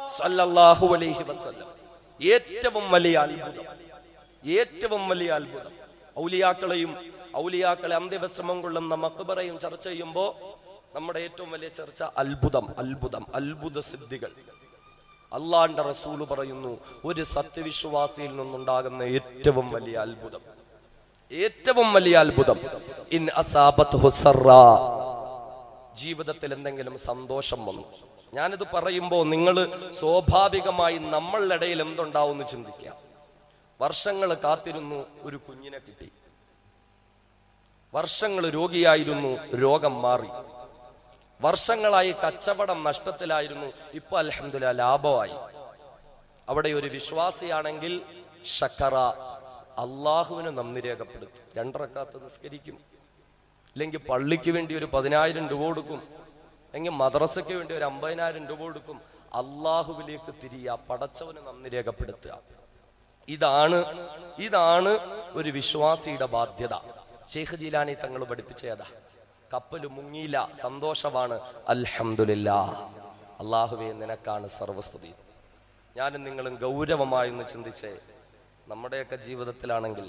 സല്ലല്ലാഹു അലൈഹി വസല്ലം ഏറ്റവും വലിയ അത്ഭുതം ഏറ്റവും വലിയ അത്ഭുതം ഔലിയാക്കളെയും ഔലിയാക്കളെ അന്ത്യവിശ്രമം കൊള്ളുന്ന മക്ബറയും ചർച്ച ചെയ്യുമ്പോൾ നമ്മുടെ ഏറ്റവും വലിയ ചർച്ച അത്ഭുതം അത്ഭുതം അത്ഭുത സിദ്ധികൾ അള്ളാന്റെ റസൂല് പറയുന്നു ഒരു സത്യവിശ്വാസിയിൽ നിന്നുണ്ടാകുന്ന ഏറ്റവും വലിയ അത്ഭുതം ഏറ്റവും വലിയ അത്ഭുതം ഇൻ അസാബത്ത് ഹുസറ ജീവിതത്തിൽ എന്തെങ്കിലും സന്തോഷം വന്നു ഞാനിത് പറയുമ്പോൾ നിങ്ങൾ സ്വാഭാവികമായി നമ്മളുടെ ഇടയിൽ എന്തുണ്ടാവും എന്ന് ചിന്തിക്കാം വർഷങ്ങൾ കാത്തിരുന്നു ഒരു കുഞ്ഞിനെ കിട്ടി വർഷങ്ങൾ രോഗിയായിരുന്നു രോഗം മാറി വർഷങ്ങളായി കച്ചവടം നഷ്ടത്തിലായിരുന്നു ഇപ്പൊ അലഹമില്ല ലാഭമായി അവിടെ ഒരു വിശ്വാസിയാണെങ്കിൽ ഷക്കറ അള്ളാഹുവിന് നന്ദി രേഖപ്പെടുത്തും രണ്ടറക്കാത്ത് നിസ്കരിക്കും ഇല്ലെങ്കിൽ പള്ളിക്ക് വേണ്ടി ഒരു പതിനായിരം രൂപ കൊടുക്കും അല്ലെങ്കിൽ മദ്രസയ്ക്ക് വേണ്ടി ഒരു അമ്പതിനായിരം രൂപ കൊടുക്കും അള്ളാഹുവിലേക്ക് തിരിയുക പടച്ചവന് നന്ദി രേഖപ്പെടുത്തുക ഇതാണ് ഇതാണ് ഒരു വിശ്വാസിയുടെ ബാധ്യത ഷെയ്ഖ് ജീലാനി തങ്ങൾ പഠിപ്പിച്ചേതാ കപ്പൽ മുങ്ങിയില്ല സന്തോഷമാണ് അൽഹംദുലില്ലാ അള്ളാഹുവെ നിനക്കാണ് സർവസ്തുതി ഞാനും നിങ്ങളും ഗൗരവമായി ഒന്ന് ചിന്തിച്ചേ നമ്മുടെയൊക്കെ ജീവിതത്തിലാണെങ്കിൽ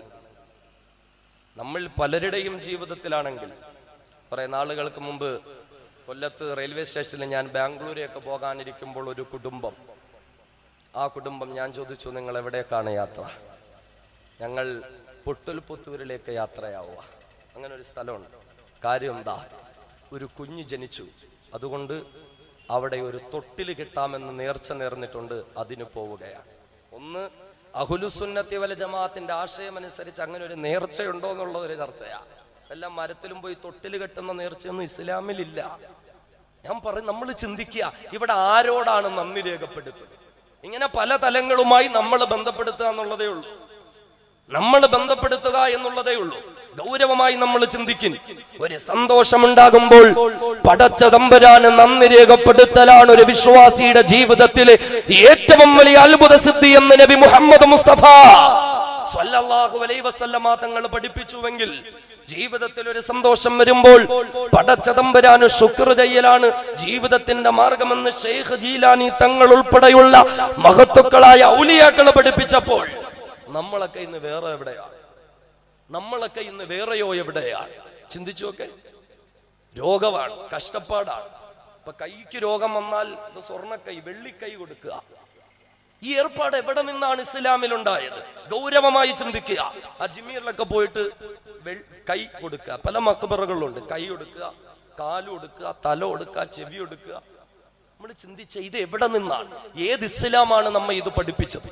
നമ്മൾ പലരുടെയും ജീവിതത്തിലാണെങ്കിൽ കുറെ നാളുകൾക്ക് മുമ്പ് കൊല്ലത്ത് റെയിൽവേ സ്റ്റേഷനിൽ ഞാൻ ബാംഗ്ലൂരെയൊക്കെ പോകാനിരിക്കുമ്പോൾ ഒരു കുടുംബം ആ കുടുംബം ഞാൻ ചോദിച്ചു നിങ്ങൾ എവിടേക്കാണ് യാത്ര ഞങ്ങൾ പൊട്ടുൽപുത്തൂരിലേക്ക് യാത്രയാവുക അങ്ങനെ ഒരു സ്ഥലമുണ്ട് കാര്യം എന്താ ഒരു കുഞ്ഞ് ജനിച്ചു അതുകൊണ്ട് അവിടെ ഒരു തൊട്ടിൽ കിട്ടാമെന്ന് നേർച്ച നേർന്നിട്ടുണ്ട് അതിന് പോവുകയാണ് ഒന്ന് അഹുലുസുന്നത്തി വല ജമാഅത്തിന്റെ ആശയമനുസരിച്ച് അങ്ങനെ ഒരു നേർച്ചയുണ്ടോ എന്നുള്ള ഒരു ചർച്ചയാ എല്ലാം മരത്തിലും പോയി തൊട്ടിൽ കെട്ടുന്ന നേർച്ചയൊന്നും ഇസ്ലാമിലില്ല ഞാൻ പറയും നമ്മൾ ചിന്തിക്കുക ഇവിടെ ആരോടാണ് നന്ദി രേഖപ്പെടുത്തുന്നത് ഇങ്ങനെ പല തലങ്ങളുമായി നമ്മൾ ബന്ധപ്പെടുത്തുക എന്നുള്ളതേ ഉള്ളൂ നമ്മൾ ബന്ധപ്പെടുത്തുക എന്നുള്ളതേ ഉള്ളൂ ഗൗരവമായി നമ്മൾ ചിന്തിക്കും ഒരു സന്തോഷമുണ്ടാകുമ്പോൾ പടച്ച തമ്പരാന് നന്ദി രേഖപ്പെടുത്തലാണ് ഒരു വിശ്വാസിയുടെ ജീവിതത്തിലെ ഏറ്റവും വലിയ അത്ഭുത സിദ്ധി എന്ന് നബി മുഹമ്മദ് മുസ്തഫ സ്വല്ലല്ലാഹു അലൈഹി വസല്ലമ തങ്ങൾ പഠിപ്പിച്ചുവെങ്കിൽ ജീവിതത്തിൽ ഒരു സന്തോഷം വരുമ്പോൾ പടച്ചതമ്പരാന് ശുക്ർ ചെയ്യലാണ് ജീവിതത്തിന്റെ മാർഗമെന്ന് ഷെയ്ഖ് ജീലാനി തങ്ങൾ ഉൾപ്പെടെയുള്ള മഹത്തുക്കളായ ഔലിയാക്കൾ പഠിപ്പിച്ചപ്പോൾ നമ്മളൊക്കെ ഇന്ന് വേറെ എവിടെയാണ് നമ്മളൊക്കെ ഇന്ന് വേറെയോ എവിടെയാണ് ചിന്തിച്ചു നോക്കെ രോഗമാണ് കഷ്ടപ്പാടാണ് ഇപ്പൊ കൈക്ക് രോഗം വന്നാൽ ഇത് സ്വർണ്ണക്കൈ വെള്ളിക്കൈ കൊടുക്കുക ഈ ഏർപ്പാട് എവിടെ നിന്നാണ് ഇസ്ലാമിൽ ഉണ്ടായത് ഗൗരവമായി ചിന്തിക്കുക അജ്മീറിലൊക്കെ പോയിട്ട് വെൾ- കൈ കൊടുക്കുക പല മക്ബറുകളിലുണ്ട് കൈ കൊടുക്കുക കാല് കൊടുക്കുക തല കൊടുക്കുക ചെവി കൊടുക്കുക നമ്മൾ ചിന്തിച്ച ഇത് എവിടെ നിന്നാണ് ഏത് ഇസ്ലാമാണ് നമ്മെ ഇത് പഠിപ്പിച്ചത്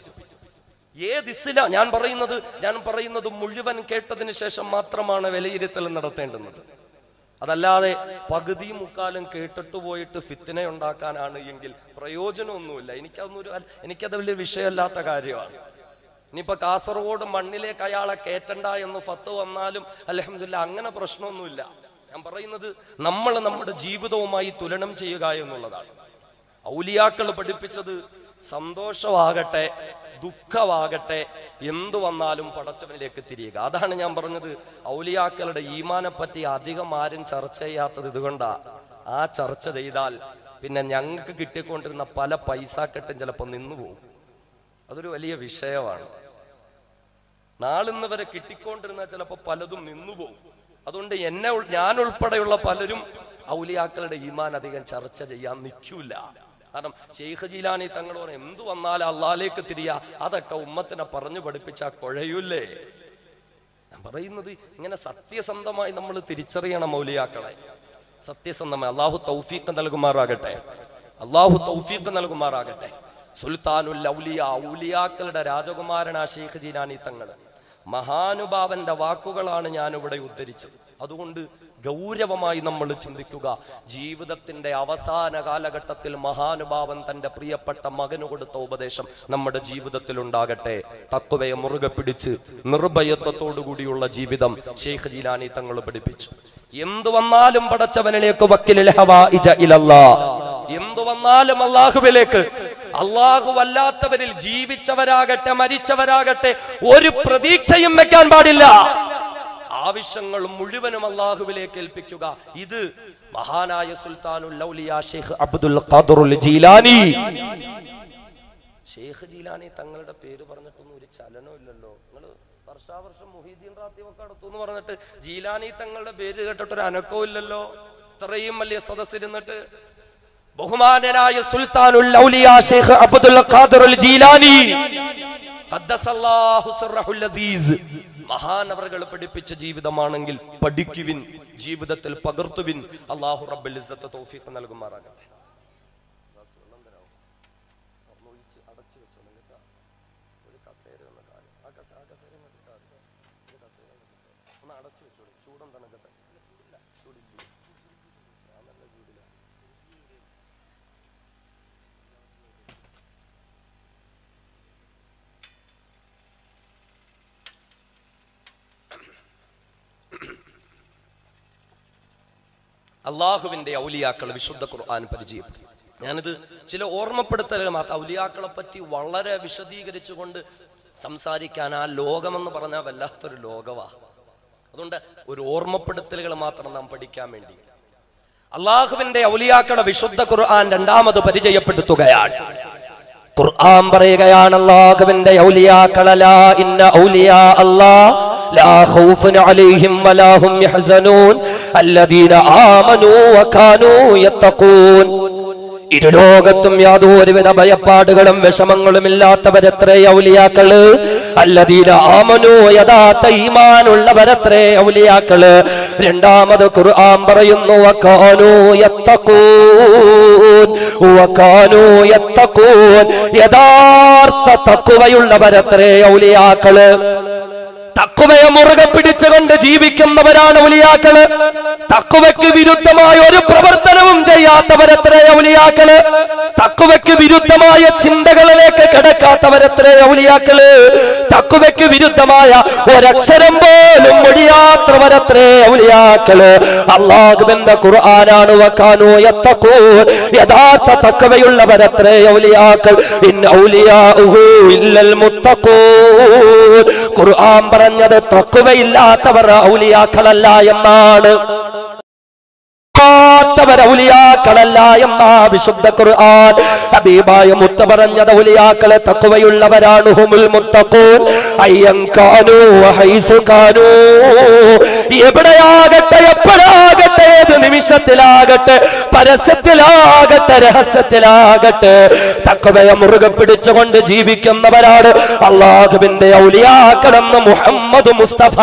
ഏത് ഇസ്ലാം ഞാൻ പറയുന്നത് ഞാൻ പറയുന്നത് മുഴുവൻ കേട്ടതിന് ശേഷം മാത്രമാണ് വിലയിരുത്തൽ നടത്തേണ്ടുന്നത് അതല്ലാതെ പകുതി മുക്കാലും കേട്ടിട്ട് പോയിട്ട് ഫിത്തിനെ ഉണ്ടാക്കാനാണ് എങ്കിൽ പ്രയോജനമൊന്നുമില്ല എനിക്കതൊന്നും ഒരു എനിക്കത് വലിയ വിഷയമല്ലാത്ത കാര്യമാണ് ഇനിയിപ്പോ കാസർഗോഡ് മണ്ണിലേക്ക് അയാളെ കയറ്റണ്ട എന്ന് ഫത്ത് വന്നാലും അലഹമില്ല അങ്ങനെ പ്രശ്നമൊന്നുമില്ല ഞാൻ പറയുന്നത് നമ്മൾ നമ്മുടെ ജീവിതവുമായി തുലനം ചെയ്യുക എന്നുള്ളതാണ് ഔലിയാക്കൾ പഠിപ്പിച്ചത് സന്തോഷമാകട്ടെ ദുഃഖമാകട്ടെ എന്തു വന്നാലും പടച്ചവനിലേക്ക് തിരിയുക അതാണ് ഞാൻ പറഞ്ഞത് ഔലിയാക്കളുടെ ഈമാനെ പറ്റി അധികം ആരും ചർച്ച ചെയ്യാത്തത് ഇതുകൊണ്ടാ ആ ചർച്ച ചെയ്താൽ പിന്നെ ഞങ്ങൾക്ക് കിട്ടിക്കൊണ്ടിരുന്ന പല പൈസക്കെട്ടും ചിലപ്പോൾ നിന്നുപോകും അതൊരു വലിയ വിഷയമാണ് നാളിന്ന് വരെ കിട്ടിക്കൊണ്ടിരുന്ന ചിലപ്പോൾ പലതും നിന്നുപോകും അതുകൊണ്ട് എന്നെ ഉൾ- ഞാൻ ഉൾപ്പെടെയുള്ള പലരും ഔലിയാക്കളുടെ ഈമാൻ അധികം ചർച്ച ചെയ്യാൻ നിൽക്കൂല കാരണം ഷെയ്ഖ് ജീലാനി തങ്ങൾ പറയും എന്തു വന്നാലും അള്ളാലേക്ക് തിരിയാ അതൊക്കെ ഉമ്മത്തിനെ പറഞ്ഞു പഠിപ്പിച്ച കുഴയൂല്ലേ ഞാൻ പറയുന്നത് ഇങ്ങനെ സത്യസന്ധമായി നമ്മൾ തിരിച്ചറിയണം മൗലിയാക്കളെ സത്യസന്ധമായി അള്ളാഹു തൗഫീഖ് നൽകുമാറാകട്ടെ അള്ളാഹു തൗഫീഖ് നൽകുമാറാകട്ടെ സുൽത്താനുൽ ഔലിയ ഔലിയാക്കളുടെ രാജകുമാരനാ ഷെയ്ഖ് ജീനാനി തങ്ങൾ മഹാനുഭാവന്റെ വാക്കുകളാണ് ഞാൻ ഇവിടെ ഉദ്ധരിച്ചത് അതുകൊണ്ട് ഗൗരവമായി നമ്മൾ ചിന്തിക്കുക ജീവിതത്തിന്റെ അവസാന കാലഘട്ടത്തിൽ മഹാനുഭാവൻ തന്റെ പ്രിയപ്പെട്ട മകന് കൊടുത്ത ഉപദേശം നമ്മുടെ ജീവിതത്തിൽ ഉണ്ടാകട്ടെ തത്വയെ മുറുകെ പിടിച്ച് നിർഭയത്വത്തോടുകൂടിയുള്ള ജീവിതം ഷെയ്ഖ് ജീലാനി തങ്ങൾ പഠിപ്പിച്ചു എന്തു വന്നാലും പടച്ചവനിലേക്ക് വക്കിലിൽ ഹവാഇജ ഇലല്ലാ. എന്തു വന്നാലും അള്ളാഹുവിലേക്ക് അള്ളാഹു അല്ലാത്തവരിൽ ജീവിച്ചവരാകട്ടെ മരിച്ചവരാകട്ടെ ഒരു പ്രതീക്ഷയും വെക്കാൻ പാടില്ല ആവശ്യങ്ങൾ മുഴുവനും അള്ളാഹുവിലേക്ക് ഏൽപ്പിക്കുക ഇത് മഹാനായ സുൽത്താനുൽ ഔലിയ ഷെയ്ഖ് അബ്ദുൽ ഖാദറുൽ ജീലാനി ഷെയ്ഖ് ജീലാനി തങ്ങളുടെ പേര് പറഞ്ഞിട്ടൊന്നും ഒരു ചലനവും ഇല്ലല്ലോ നിങ്ങൾ വർഷാവർഷം മുഹീദ്ദീൻ റാത്തീവൊക്കെ അടുത്തു എന്ന് പറഞ്ഞിട്ട് ജീലാനി തങ്ങളുടെ പേര് കേട്ടിട്ട് ഒരു അനക്കവും ഇല്ലല്ലോ ഇത്രയും വലിയ സദസ്സിരുന്നിട്ട് ബഹുമാനനായ സുൽത്താനുൽ ഔലിയ ഷെയ്ഖ് അബ്ദുൽ ഖാദിറുൽ ജീലാനി ഖദ്ദസല്ലാഹു സിർറഹുൽ അസീസ് മഹാനവറുകൾ പഠിപ്പിച്ച ജീവിതമാണെങ്കിൽ പഠിക്കുവിൻ ജീവിതത്തിൽ പകർത്തുവിൻ അള്ളാഹു റബ്ബുൽ ഇസ്സത്ത് തൗഫീഖ് നൽകുമാറാകട്ടെ അള്ളാഹുവിന്റെ ഔലിയാക്കൾ വിശുദ്ധ ഖുർആൻ പരിചയപ്പെടുത്തി ഞാനിത് ചില ഓർമ്മപ്പെടുത്തലുകൾ മാത്രം ഔലിയാക്കളെ പറ്റി വളരെ വിശദീകരിച്ചുകൊണ്ട് സംസാരിക്കാൻ ആ ലോകമെന്ന് പറഞ്ഞാൽ വല്ലാത്തൊരു ലോകവാ അതുകൊണ്ട് ഒരു ഓർമ്മപ്പെടുത്തലുകൾ മാത്രം നാം പഠിക്കാൻ വേണ്ടി അള്ളാഹുവിന്റെ ഔലിയാക്കളെ വിശുദ്ധ ഖുർആൻ രണ്ടാമത് പരിചയപ്പെടുത്തുകയാണ് ഖുർആൻ പറയുകയാണ് അള്ളാഹുവിന്റെ ഔലിയാക്കളല ഇന്ന ഔലിയാ അല്ലാ ലാ ഖൗഫുൻ അലൈഹിം വലാ ഹും യഹ്സനൂൻ അല്ലദീന ആമനൂ വകാനൂ യത്തഖൂൻ ഇരുലോകത്തും യാതൊരുവിധ ഭയപ്പാടുകളും വിഷമങ്ങളും ഇല്ലാത്തവരത്രേ ഔലിയാക്കള് അല്ലദീന ആമനു യഥാർത്ഥ ഈമാനുള്ളവരത്രേ ഔലിയാക്കള് രണ്ടാമത് ഖുർആൻ പറയുന്നു വകാനൂ യത്തഖൂൻ വകാനൂ യത്തഖൂൻ യഥാർത്ഥ തഖ്വയുള്ളവരത്രേ ഔലിയാക്കള് തക്കുവയെ മുറുകെ പിടിച്ചുകൊണ്ട് ജീവിക്കുന്നവരാണ് ഉലിയാക്കള് തക്കുവയ്ക്ക് വിരുദ്ധമായ ഒരു പ്രവർത്തനവും ചെയ്യാത്തവരത്രേ ഔലിയാക്കള് തക്കുവയ്ക്ക് വിരുദ്ധമായ ചിന്തകളിലേക്ക് കിടക്കാത്തവരത്രേ ഔലിയാക്കള് തക്കുവയ്ക്ക് വിരുദ്ധമായ ഒരക്ഷരം പോലും മൊഴിയാത്തവരത്രേ ഔലിയാക്കള് അള്ളാഹുബെന്ന ഖുർആനാണ് വക്കാനോ യത്തക്കൂ യഥാർത്ഥ തക്കവയുള്ളവരത്രേ ഔലിയാക്കൾ ഇൻ ഔലിയാഉഹു ഇല്ലൽ മുത്തഖൂൻ ഖുർആൻ പറഞ്ഞത് തക്കുവയില്ലാത്തവർ ഔലിയാക്കളല്ല എന്നാണ് ാത്തവർ ഔലിയാക്കളല്ല എന്ന വിശുദ്ധ ഖുർആൻ ഹബീബായ മുത്ത പറഞ്ഞത് ഔലിയാക്കളെ തക്കുവയുള്ളവരാണ് ഹുമുൽ മുത്തഖൂൻ അയ്യം കാനൂ ഹൈസു കാനൂ എവിടെയാകട്ടെ എപ്പോഴാകട്ടെ ഏത് നിമിഷത്തിലാകട്ടെ പരസ്യത്തിലാകട്ടെ രഹസ്യത്തിലാകട്ടെ തക്കവയെ മുറുകെ പിടിച്ചുകൊണ്ട് ജീവിക്കുന്നവരാണ് അള്ളാഹുവിന്റെ ഔലിയാക്കളെന്ന് മുഹമ്മദ് മുസ്തഫ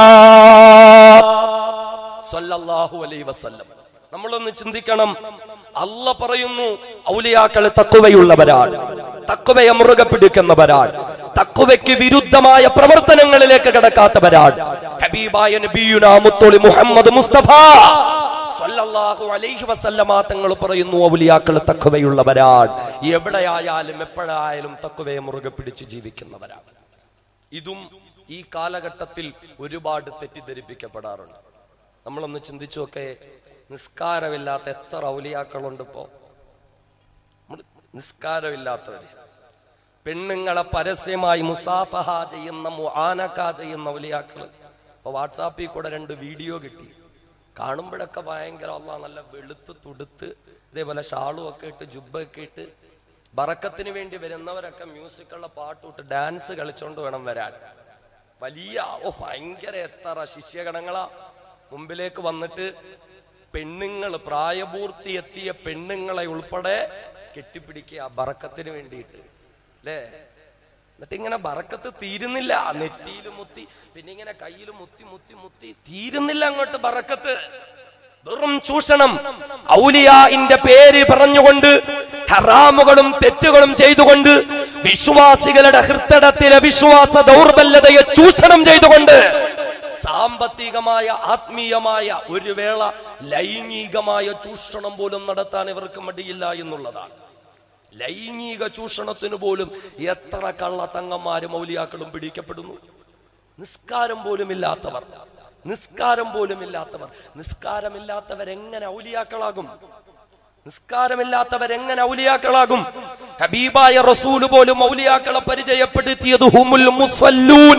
സല്ലല്ലാഹു അലൈഹി വസല്ലം നമ്മളൊന്ന് ചിന്തിക്കണം അല്ല പറയുന്നു ഔലിയാക്കൾ തക്കുവയുള്ളവരാണ് തക്കുവയെ മുറുകെ പിടിക്കുന്നവരാണ് തക്കുവയ്ക്ക് വിരുദ്ധമായ പ്രവർത്തനങ്ങളിലേക്ക് കിടക്കാത്തവരാണ് ഹബീബായ നബിയുന മുത്തോളി മുഹമ്മദ് മുസ്തഫ സല്ലല്ലാഹു അലൈഹി വസല്ലമ തങ്ങൾ പറയുന്നു ഔലിയാക്കൾ തക്കുവയുള്ളവരാണ് എവിടെയായാലും എപ്പോഴായാലും തക്കുവയെ മുറുകെ പിടിച്ച് ജീവിക്കുന്നവരാണ് ഇതും ഈ കാലഘട്ടത്തിൽ ഒരുപാട് തെറ്റിദ്ധരിപ്പിക്കപ്പെടാറുണ്ട് നമ്മളൊന്ന് ചിന്തിച്ചു നോക്കെ നിസ്കാരമില്ലാത്ത എത്ര ഔലിയാക്കളുണ്ട് ഇപ്പോ നമ്മള് നിസ്കാരമില്ലാത്തവര് പെണ്ണുങ്ങളെ പരസ്യമായി മുസാഫഹ ചെയ്യുന്ന മുആനക്ക ചെയ്യുന്ന ഔലിയാക്കള് ഇപ്പൊ വാട്സാപ്പിൽ കൂടെ രണ്ട് വീഡിയോ കിട്ടി കാണുമ്പോഴൊക്കെ ഭയങ്കര അള്ളാ നല്ല വെളുത്ത് തുടുത്ത് ഇതേപോലെ ഷാളും ഒക്കെ ഇട്ട് ജുബൊക്കെ ഇട്ട് ബറക്കത്തിന് വേണ്ടി വരുന്നവരൊക്കെ മ്യൂസിക്കുള്ള പാട്ടുമിട്ട് ഡാൻസ് കളിച്ചോണ്ട് വേണം വരാൻ വലിയ ഓ ഭയങ്കര എത്ര ശിഷ്യഗണങ്ങളാ മുമ്പിലേക്ക് വന്നിട്ട് പെണ്ണുങ്ങൾ പ്രായപൂർത്തി എത്തിയ പെണ്ണുങ്ങളെ ഉൾപ്പെടെ കെട്ടിപ്പിടിക്കുക ബറക്കത്തിന് വേണ്ടിയിട്ട് അല്ലേ എന്നിട്ട് ഇങ്ങനെ ബറക്കത്ത് തീരുന്നില്ല നെറ്റിയിൽ മുത്തി പിന്നെ ഇങ്ങനെ കയ്യിൽ മുത്തി മുത്തി മുത്തി തീരുന്നില്ല അങ്ങോട്ട് ബറക്കത്ത് വെറും ചൂഷണം ഔലിയാന്റെ പേര് പറഞ്ഞുകൊണ്ട് ഹറാമുകളും തെറ്റുകളും ചെയ്തുകൊണ്ട് വിശ്വാസികളുടെ ഹൃദയത്തിലെ വിശ്വാസ ദൗർബല്യതയെ ചൂഷണം ചെയ്തുകൊണ്ട് സാമ്പത്തികമായ ആത്മീയമായ ഒരു വേള ലൈംഗികമായ ചൂഷണം പോലും നടത്താൻ ഇവർക്ക് മടിയില്ല എന്നുള്ളതാണ് ലൈംഗിക ചൂഷണത്തിന് പോലും എത്ര കള്ളത്തങ്ങന്മാരും മൗലിയാക്കളും പിടിക്കപ്പെടുന്നു നിസ്കാരം പോലും ഇല്ലാത്തവർ നിസ്കാരം പോലും ഇല്ലാത്തവർ നിസ്കാരമില്ലാത്തവരെങ്ങനെ ഔലിയാക്കളാകും നിസ്കാരമില്ലാത്തവരെങ്ങനെ ഔലിയാക്കളാകും ഹബീബായ റസൂല് പോലും ഔലിയാക്കളെ പരിചയപ്പെടുത്തിയത് ഹുമുൽ മുസല്ലൂൻ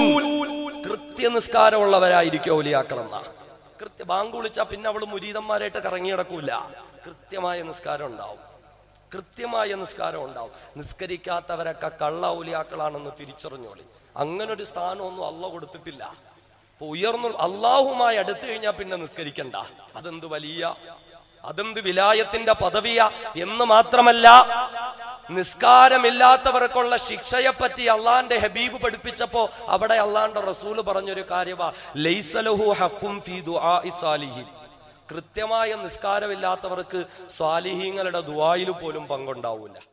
കൃത്യനിസ്കാരമുള്ളവരായിരിക്കും ഔലിയാക്കളെന്ന കൃത്യ ബാങ്ക് വിളിച്ചാൽ പിന്നെ അവള് മുരീതന്മാരായിട്ട് കറങ്ങി കിടക്കൂല കൃത്യമായ നിസ്കാരം ഉണ്ടാവും കൃത്യമായ നിസ്കാരം ഉണ്ടാവും നിസ്കരിക്കാത്തവരൊക്കെ കള്ള ഔലിയാക്കളാണെന്ന് തിരിച്ചറിഞ്ഞോളി അങ്ങനെ ഒരു സ്ഥാനമൊന്നും അള്ള കൊടുത്തിട്ടില്ല അപ്പൊ ഉയർന്നു അള്ളാഹുമായി അടുത്തു കഴിഞ്ഞാൽ പിന്നെ നിസ്കരിക്കണ്ട അതെന്ത് വലിയ അതെന്ത് വിലായത്തിന്റെ പദവിയ എന്ന് മാത്രമല്ല നിസ്കാരമില്ലാത്തവർക്കുള്ള ശിക്ഷയെ പറ്റി അള്ളാന്റെ ഹബീബ് പഠിപ്പിച്ചപ്പോ അവിടെ അള്ളാന്റെ റസൂല് പറഞ്ഞൊരു കാര്യവാ ലൈസലഹു ഹക്കും ഫീ ദുആഇ സാലിഹീൻ കൃത്യമായ നിസ്കാരമില്ലാത്തവർക്ക് സ്വാലിഹീങ്ങളുടെ ദുആയിൽ പോലും പങ്കുണ്ടാവൂല